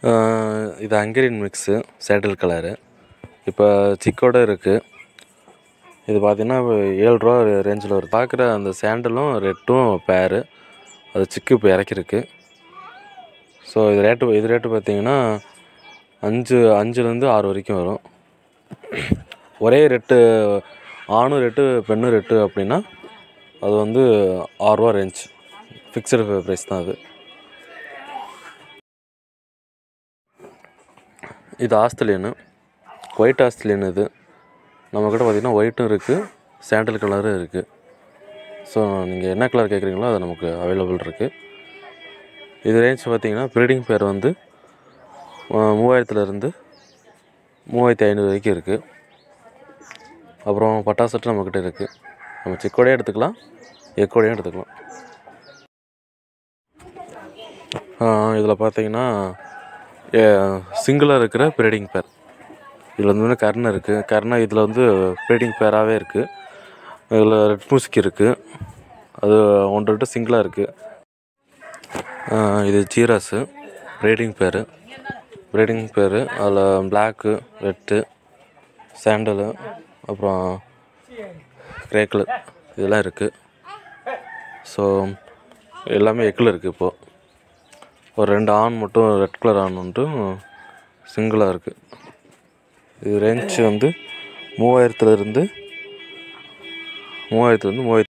இது Hungarian mix sandal colour இப்போ சிக்கோட இருக்குது இது பார்த்தீங்கன்னா ஏழு ரூபா ரேஞ்சில் வருது பார்க்குற அந்த சாண்டலும் ரெட்டும் பேரு அது சிக்கு இப்போ இறக்கிருக்கு ஸோ இது ரேட்டு இது ரேட்டு பார்த்தீங்கன்னா அஞ்சு அஞ்சுலேருந்து ஆறு வரைக்கும் வரும் ஒரே ரெட்டு ஆணும் ரெட்டு பெண்ணும் ரெட்டு அப்படின்னா அது வந்து ஆறுரூவா ரேஞ்ச் ஃபிக்ஸடு ப்ரைஸ் தான் அது இது ஆஸ்திரேலியனு ஒயிட் ஆஸ்திரேலியன் இது நம்மக்கிட்ட பார்த்தீங்கன்னா ஒயிட்டும் இருக்குது சாண்டல் கலரும் இருக்குது ஸோ நீங்கள் என்ன கலர் கேட்குறீங்களோ அது நமக்கு அவைலபிள் இருக்குது இது ரேஞ்ச் பார்த்தீங்கன்னா ப்ரீடிங் பேர் வந்து அஹ், மூவாயிரத்துலேருந்து மூவாயிரத்தி ஐநூறு வரைக்கும் இருக்குது அப்புறம் பட்டாசட்டு நம்மக்கிட்ட இருக்குது நம்ம சிக்கோடையும் எடுத்துக்கலாம் எக்கோடையும் எடுத்துக்கலாம் இதில் பார்த்தீங்கன்னா சிங்கிளாக இருக்கிற ப்ரீடிங் பேர் இதில் வந்து கர்ணம் இருக்குது கர்ணம் இதில் வந்து ப்ரீடிங் பேராகவே இருக்குது இதில் ரெட் மூஸ்கி இருக்குது அது ஒன்று ரெண்டு சிங்கிளாக இருக்குது இது ஜீராஸு ப்ரீடிங் பேர் ப்ரீடிங் பேர் அதில் பிளாக்கு ரெட்டு சாண்டலு அப்புறம் கிரே கலர் இதெல்லாம் இருக்குது ஸோ எல்லாமே எக்கில் இருக்குது இப்போது ஒரு ரெண்டு ஆண் மட்டும் ரெட் கலர் ஆண் மட்டும் சிங்கிளாக இருக்குது இது ரேஞ்ச் வந்து மூவாயிரத்துலேருந்து மூவாயிரத்துலேருந்து மூவாயிரத்தி